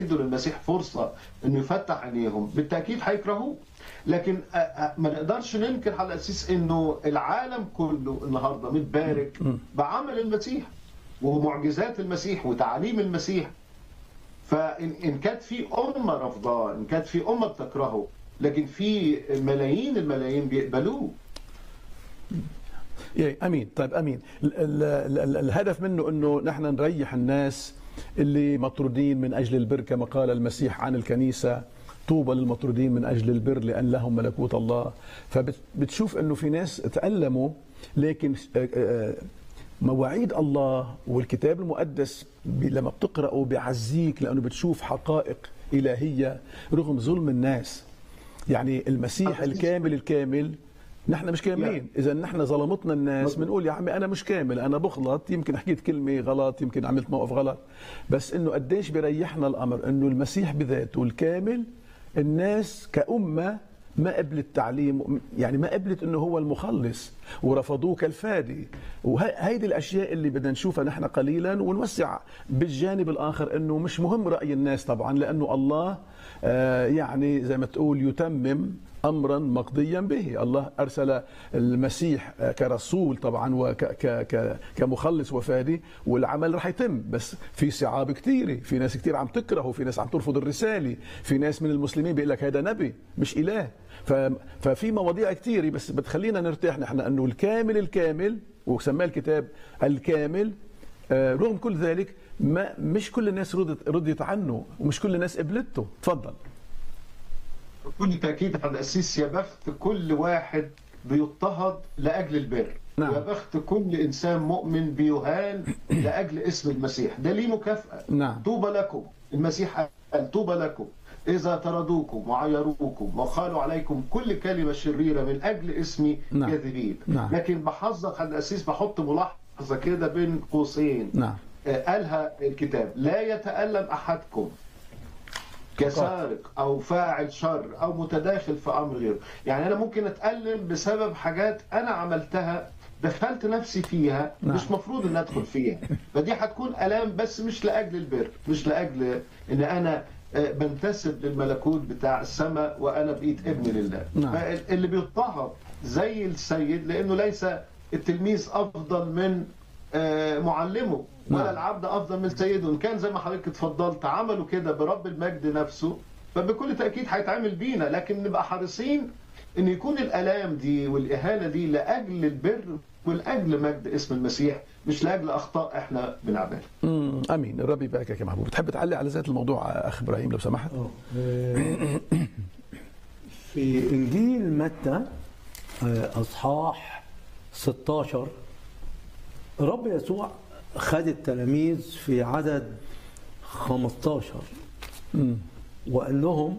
يدوا للمسيح فرصه انه يفتح عينيهم بالتاكيد هيكرهوه لكن أ- أ- ما نقدرش ننكر على اساس انه العالم كله النهارده متبارك بعمل المسيح ومعجزات المسيح وتعاليم المسيح فان إن كانت في امه رافضاه ان كانت في امه بتكرهه لكن في ملايين الملايين بيقبلوه إيه امين طيب امين ال ال ال ال الهدف منه انه نحن نريح الناس اللي مطرودين من اجل البر كما قال المسيح عن الكنيسه طوبى للمطرودين من اجل البر لان لهم ملكوت الله فبتشوف انه في ناس تالموا لكن آه، آه، مواعيد الله والكتاب المقدس ب- لما بتقرأه بيعزيك لأنه بتشوف حقائق إلهية رغم ظلم الناس يعني المسيح الكامل الكامل نحن مش كاملين اذا نحن ظلمتنا الناس بنقول يا عمي انا مش كامل انا بغلط يمكن حكيت كلمه غلط يمكن عملت موقف غلط بس انه قديش بيريحنا الامر انه المسيح بذاته الكامل الناس كأمة ما قبلت تعليم يعني ما قبلت انه هو المخلص ورفضوه كالفادي وهيدي الاشياء اللي بدنا نشوفها نحن قليلا ونوسع بالجانب الاخر انه مش مهم راي الناس طبعا لانه الله آه، يعني زي ما تقول يتمم امرا مقضيا به الله ارسل المسيح آه، كرسول طبعا وكمخلص وفادي والعمل رح يتم بس في صعاب كثيره في ناس كثير عم تكرهه في ناس عم ترفض الرساله في ناس من المسلمين بيقول لك هذا نبي مش اله ف- ففي مواضيع كثيره بس بتخلينا نرتاح نحن انه الكامل الكامل وسماه الكتاب الكامل آه، رغم كل ذلك ما مش كل الناس رضت رضيت عنه ومش كل الناس قبلته تفضل بكل تاكيد على الاساس يا بخت كل واحد بيضطهد لاجل البر نعم. يا بخت كل انسان مؤمن بيهان لاجل اسم المسيح ده ليه مكافاه نعم. طوبى لكم المسيح قال طوبى لكم اذا طردوكم وعيروكم وقالوا عليكم كل كلمه شريره من اجل اسمي نعم. كاذبين نعم. لكن بحذر على الاساس بحط ملاحظه كده بين قوسين نعم آه، قالها الكتاب لا يتألم أحدكم كسارق أو فاعل شر أو متداخل في أمر غيره يعني أنا ممكن أتألم بسبب حاجات أنا عملتها دخلت نفسي فيها نعم. مش مفروض ان ادخل فيها فدي هتكون الام بس مش لاجل البر مش لاجل ان انا آه، بنتسب للملكوت بتاع السماء وانا بقيت ابن لله نعم. اللي بيضطهد زي السيد لانه ليس التلميذ افضل من آه، معلمه ولا نعم. العبد افضل من سيده ان كان زي ما حضرتك اتفضلت عملوا كده برب المجد نفسه فبكل تاكيد هيتعامل بينا لكن نبقى حريصين ان يكون الالام دي والاهانه دي لاجل البر ولاجل مجد اسم المسيح مش لاجل اخطاء احنا بنعملها امم امين الرب يباركك يا محبوب بتحب تعلق على ذات الموضوع اخ ابراهيم لو سمحت آه، في انجيل متى آه، اصحاح 16 رب يسوع خد التلاميذ في عدد 15 وقال لهم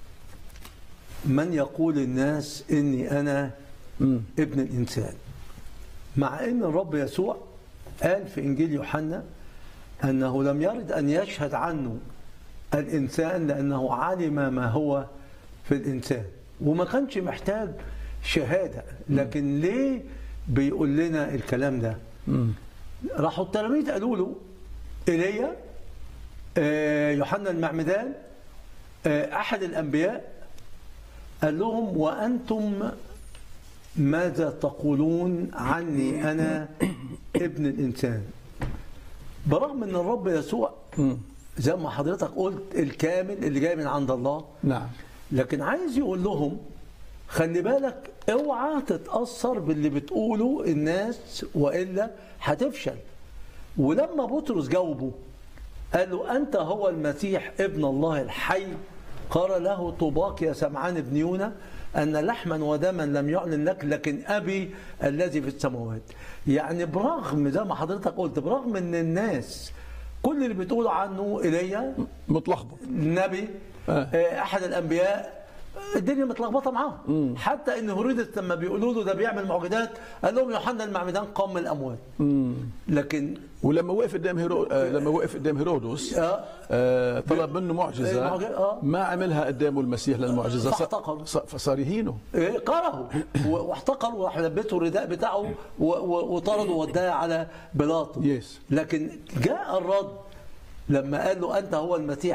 من يقول الناس اني انا ابن الانسان مع ان الرب يسوع قال في انجيل يوحنا انه لم يرد ان يشهد عنه الانسان لانه علم ما هو في الانسان وما كانش محتاج شهاده لكن ليه بيقول لنا الكلام ده راحوا التلاميذ قالوا له ايليا آه، يوحنا المعمدان آه، احد الانبياء قال لهم وانتم ماذا تقولون عني انا ابن الانسان برغم ان الرب يسوع زي ما حضرتك قلت الكامل اللي جاي من عند الله نعم لكن عايز يقول لهم خلي بالك اوعى تتاثر باللي بتقوله الناس والا هتفشل ولما بطرس جاوبه قال له انت هو المسيح ابن الله الحي قال له طوباك يا سمعان بن يونا ان لحما ودما لم يعلن لك لكن ابي الذي في السماوات يعني برغم زي ما حضرتك قلت برغم ان الناس كل اللي بتقول عنه ايليا متلخبط النبي آه. آه، احد الانبياء الدنيا متلخبطه معاهم حتى ان هرودس لما بيقولوا له ده بيعمل معجزات قال لهم يوحنا المعمدان قام من الاموات لكن ولما وقف قدام هيرو... آه لما وقف قدام هيرودس آه. آه طلب منه معجزه معجزة، آه. ما عملها قدامه المسيح للمعجزه ص- فاحتقر. ص- فصار يهينه إيه، كرهه و- واحتقر وراح لبسه الرداء بتاعه و- و- وطرده ووداه على بيلاطه Yes. لكن جاء الرد لما قال له انت هو المسيح